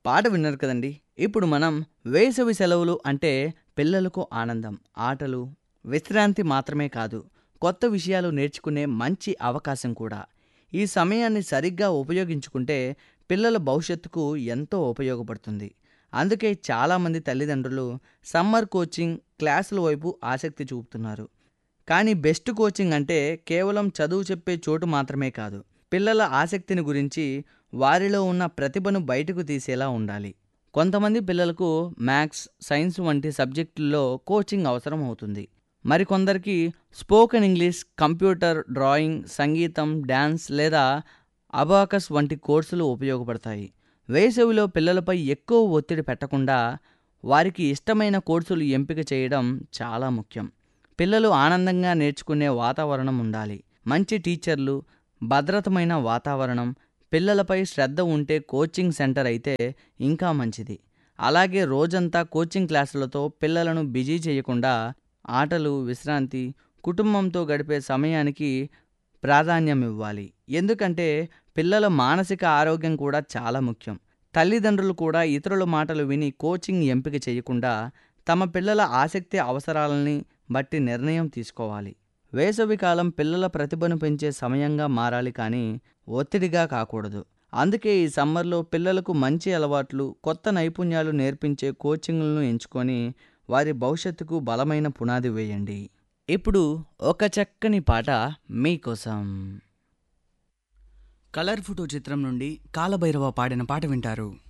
పాట విన్నారు కదండి ఇప్పుడు మనం వేసవి సెలవులు అంటే పిల్లలకు ఆనందం ఆటలు విశ్రాంతి మాత్రమే కాదు కొత్త విషయాలు నేర్చుకునే మంచి అవకాశం కూడా ఈ సమయాన్ని సరిగ్గా ఉపయోగించుకుంటే పిల్లల భవిష్యత్తుకు ఎంతో ఉపయోగపడుతుంది అందుకే చాలామంది తల్లిదండ్రులు సమ్మర్ కోచింగ్ క్లాసుల వైపు ఆసక్తి చూపుతున్నారు కానీ బెస్ట్ కోచింగ్ అంటే కేవలం చదువు చెప్పే చోటు మాత్రమే కాదు పిల్లల ఆసక్తిని గురించి వారిలో ఉన్న ప్రతిభను బయటకు తీసేలా ఉండాలి కొంతమంది పిల్లలకు మ్యాథ్స్ సైన్స్ వంటి సబ్జెక్టుల్లో కోచింగ్ అవసరం అవుతుంది మరికొందరికి స్పోకెన్ ఇంగ్లీష్ కంప్యూటర్ డ్రాయింగ్ సంగీతం డ్యాన్స్ లేదా అబాకస్ వంటి కోర్సులు ఉపయోగపడతాయి వేసవిలో పిల్లలపై ఎక్కువ ఒత్తిడి పెట్టకుండా వారికి ఇష్టమైన కోర్సులు ఎంపిక చేయడం చాలా ముఖ్యం పిల్లలు ఆనందంగా నేర్చుకునే వాతావరణం ఉండాలి మంచి టీచర్లు భద్రతమైన వాతావరణం పిల్లలపై శ్రద్ధ ఉంటే కోచింగ్ సెంటర్ అయితే ఇంకా మంచిది అలాగే రోజంతా కోచింగ్ క్లాసులతో పిల్లలను బిజీ చేయకుండా ఆటలు విశ్రాంతి కుటుంబంతో గడిపే సమయానికి ప్రాధాన్యం ఇవ్వాలి ఎందుకంటే పిల్లల మానసిక ఆరోగ్యం కూడా చాలా ముఖ్యం తల్లిదండ్రులు కూడా ఇతరుల మాటలు విని కోచింగ్ ఎంపిక చేయకుండా తమ పిల్లల ఆసక్తి అవసరాలని బట్టి నిర్ణయం తీసుకోవాలి వేసవి కాలం పిల్లల ప్రతిభను పెంచే సమయంగా మారాలి కానీ ఒత్తిడిగా కాకూడదు అందుకే ఈ సమ్మర్లో పిల్లలకు మంచి అలవాట్లు కొత్త నైపుణ్యాలు నేర్పించే కోచింగ్లను ఎంచుకొని వారి భవిష్యత్తుకు బలమైన పునాది వేయండి ఇప్పుడు ఒక చక్కని పాట మీకోసం కలర్ ఫోటో చిత్రం నుండి కాలభైరవ పాడిన పాట వింటారు